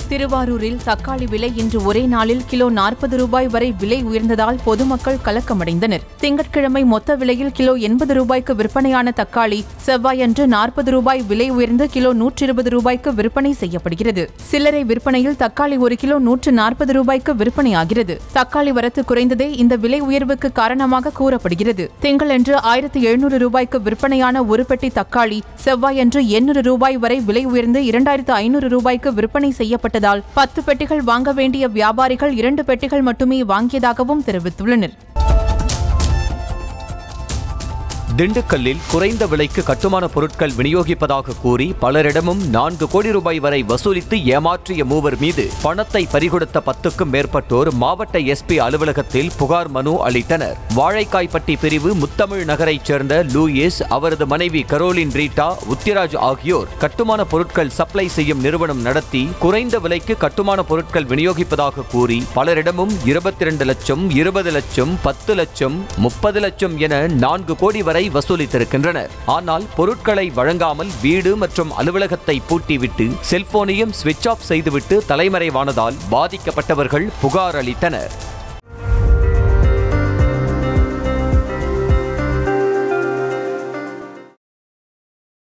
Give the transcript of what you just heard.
திருவாரூரில் தக்காளி விலை இன்று ஒரே நாளில் கிலோ நாற்பது ரூபாய் வரை விலை உயர்ந்ததால் பொதுமக்கள் கலக்கமடைந்தனர் திங்கட்கிழமை மொத்த விலையில் கிலோ எண்பது ரூபாய்க்கு விற்பனையான தக்காளி செவ்வாயன்று நாற்பது ரூபாய் விலை உயர்ந்து கிலோ நூற்றி இருபது ரூபாய்க்கு விற்பனை செய்யப்படுகிறது சில்லறை விற்பனையில் தக்காளி ஒரு கிலோ நூற்று நாற்பது ரூபாய்க்கு விற்பனையாகிறது தக்காளி வரத்து குறைந்ததே இந்த விலை உயர்வுக்கு காரணமாக கூறப்படுகிறது திங்களன்று ஆயிரத்தி எழுநூறு ரூபாய்க்கு விற்பனையான ஒரு பெட்டி தக்காளி செவ்வாயன்று எண்ணூறு ரூபாய் வரை விலை உயர்ந்து இரண்டாயிரத்து ஐநூறு ரூபாய்க்கு விற்பனை செய்யப்பட்டதால் பத்து பெட்டிகள் வாங்க வேண்டிய வியாபாரிகள் இரண்டு பெட்டிகள் மட்டுமே வாங்கியதாகவும் தெரிவித்துள்ளனர் திண்டுக்கல்லில் குறைந்த விலைக்கு கட்டுமான பொருட்கள் விநியோகிப்பதாக கூறி பலரிடமும் நான்கு கோடி ரூபாய் வரை வசூலித்து ஏமாற்றிய மூவர் மீது பணத்தை பறிகொடுத்த பத்துக்கும் மேற்பட்டோர் மாவட்ட எஸ்பி அலுவலகத்தில் புகார் மனு அளித்தனர் வாழைக்காய்பட்டி பிரிவு முத்தமிழ் நகரைச் சேர்ந்த லூயிஸ் அவரது மனைவி கரோலின் ரீட்டா உத்திராஜ் ஆகியோர் கட்டுமான பொருட்கள் சப்ளை செய்யும் நிறுவனம் நடத்தி குறைந்த விலைக்கு கட்டுமான பொருட்கள் விநியோகிப்பதாக கூறி பலரிடமும் இருபத்தி இரண்டு லட்சம் இருபது லட்சம் பத்து லட்சம் முப்பது லட்சம் என நான்கு கோடி வரை வசூலித்திருக்கின்றனர் ஆனால் பொருட்களை வழங்காமல் வீடு மற்றும் அலுவலகத்தை பூட்டிவிட்டு செல்போனையும் சுவிட்ச் ஆஃப் செய்துவிட்டு தலைமறைவானதால் பாதிக்கப்பட்டவர்கள் புகார் அளித்தனர்